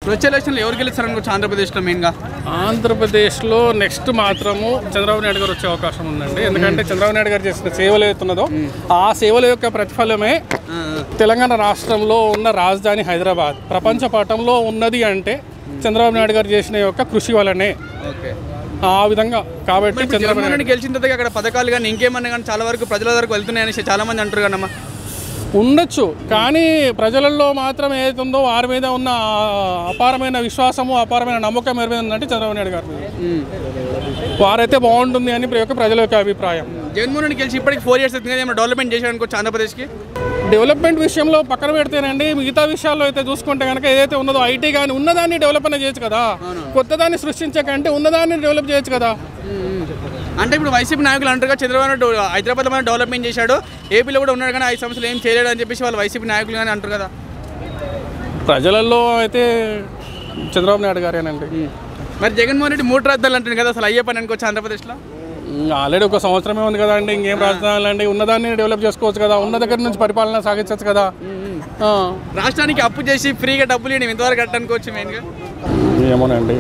వచ్చే ఎలక్షన్లో ఎవరు గెలుస్తారు అనుకోవచ్చు ఆంధ్రప్రదేశ్లో మెయిన్గా ఆంధ్రప్రదేశ్లో నెక్స్ట్ మాత్రము చంద్రబాబు నాయుడు గారు వచ్చే అవకాశం ఉందండి ఎందుకంటే చంద్రబాబు నాయుడు గారు చేసిన సేవలు ఏతున్నదో ఆ సేవల యొక్క ప్రతిఫలమే తెలంగాణ రాష్ట్రంలో ఉన్న రాజధాని హైదరాబాద్ ప్రపంచ పటంలో ఉన్నది అంటే చంద్రబాబు నాయుడు గారు చేసిన యొక్క కృషి వలనే ఓకే ఆ విధంగా కాబట్టి చంద్రబాబు జగన్మోహన్ రెడ్డి గెలిచిన తర్వాత అక్కడ పథకాలు కానీ ఇంకేమన్నా కానీ చాలా వరకు ప్రజల వరకు వెళ్తున్నాయని చాలా మంది అంటారు కదమ్మా ఉండొచ్చు కానీ ప్రజలలో మాత్రం ఏదైతుందో వారి మీద ఉన్న ఆ అపారమైన విశ్వాసము అపారమైన నమ్మకం ఎవరి మీద ఉందంటే చంద్రబాబు నాయుడు గారి మీద వారైతే బాగుంటుంది అని ప్ర- యొక్క ప్రజల యొక్క అభిప్రాయం జగన్మోహన్ రెడ్డి గెలిచి ఇప్పటికి ఫోర్ ఇయర్స్ అవుతుంది కదా ఏమైనా డెవలప్మెంట్ చేశాడు అనుకోవచ్చు ఆంధ్రప్రదేశ్కి డెవలప్మెంట్ విషయంలో పక్కన పెడితేనండి మిగతా విషయాల్లో అయితే చూసుకుంటే కనుక ఏదైతే ఉన్నదో ఐటీ కానీ ఉన్నదాన్ని డెవలప్ అనేది చేయొచ్చు కదా కొత్తదాన్ని సృష్టించకంటే ఉన్నదాన్ని డెవలప్ చేయొచ్చు కదా అంటే ఇప్పుడు వైసీపీ నాయకులు అంటారు కదా చంద్రబాబు నాయుడు హైదరాబాద్లో మనం డెవలప్మెంట్ చేశాడు ఏపీలో కూడా ఉన్నాడు కానీ ఐదు సంవత్సరాలు ఏం చేయలేడు అని చెప్పేసి వాళ్ళు వైసీపీ నాయకులు కానీ అంటారు కదా ప్రజలలో అయితే చంద్రబాబు నాయుడు గారేనండి మరి జగన్మోహన్ రెడ్డి మూడు రాజధానులు అంటుంది కదా అసలు అయ్యే పని అనుకోవచ్చు ఆంధ్రప్రదేశ్లో ఆల్రెడీ ఒక సంవత్సరమే ఉంది కదండి ఇంకేం రాజధానులు అండి ఉన్నదాన్ని డెవలప్ చేసుకోవచ్చు కదా ఉన్న దగ్గర నుంచి పరిపాలన సాగించవచ్చు కదా ఆ. రాష్ట్రానికి అప్పు చేసి ఫ్రీగా డబ్బులు ఇవ్వడం ఇంతవరకు కట్టనుకోవచ్చు మెయిన్గా ఏమోనండి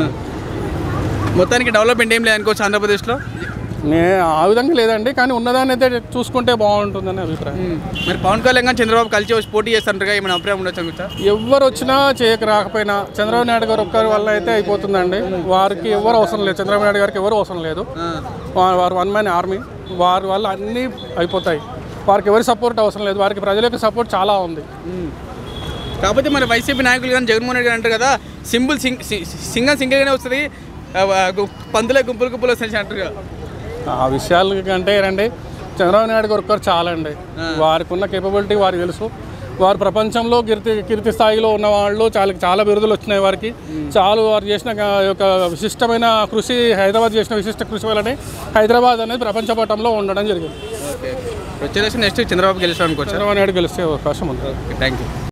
మొత్తానికి డెవలప్మెంట్ ఏం లేదనుకోవచ్చు ఆంధ్రప్రదేశ్లో నే ఆ విధంగా లేదండి కానీ ఉన్నదాన్ని అయితే చూసుకుంటే బాగుంటుందని అభిప్రాయం మరి పవన్ కళ్యాణ్ కానీ చంద్రబాబు కలిసి వచ్చి పోటీ చేస్తుంటారు ఏమైనా అభిప్రాయం ఉండొచ్చు అనుకుంటా ఎవరు వచ్చినా చేయక రాకపోయినా చంద్రబాబు నాయుడు గారు ఒక్కరి వల్ల అయితే అయిపోతుందండి వారికి ఎవరు అవసరం లేదు చంద్రబాబు నాయుడు గారికి ఎవరు అవసరం లేదు వా- వారు వన్ మ్యాన్ ఆర్మీ వారి వల్ల అన్నీ అయిపోతాయి వారికి ఎవరి సపోర్ట్ అవసరం లేదు వారికి ప్రజల యొక్క సపోర్ట్ చాలా ఉంది కాకపోతే మరి వైసీపీ నాయకులు కానీ జగన్మోహన్ రెడ్డి గారు అంటారు కదా సింపుల్ సింగ్ సి- సింగల్ సింగల్గానే వస్తుంది ఆ, గు- పందులే గుంపులు గుంపులు వస్తాయి అంటారు కదా ఆ విషయాల కంటే రండి చంద్రబాబు నాయుడు గారు ఒక్కరు చాలా అండి వారికి ఉన్న కేపబిలిటీ వారికి తెలుసు వారు ప్రపంచంలో కీర్తి కీర్తి స్థాయిలో ఉన్న వాళ్ళు చాలా చాలా బిరుదులు వచ్చినాయి వారికి చాలు వారు చేసిన గా- యొక్క విశిష్టమైన కృషి హైదరాబాద్ చేసిన విశిష్ట కృషి వల్లనే హైదరాబాద్ అనేది ప్రపంచ పటంలో ఉండడం జరిగింది ఓకే వచ్చే నెక్స్ట్ చంద్రబాబు గెలుస్తాడు అనుకోవచ్చు చంద్రబాబు నాయుడు గెలిచే అవకాశం ఉంది థ్యాంక్ యూ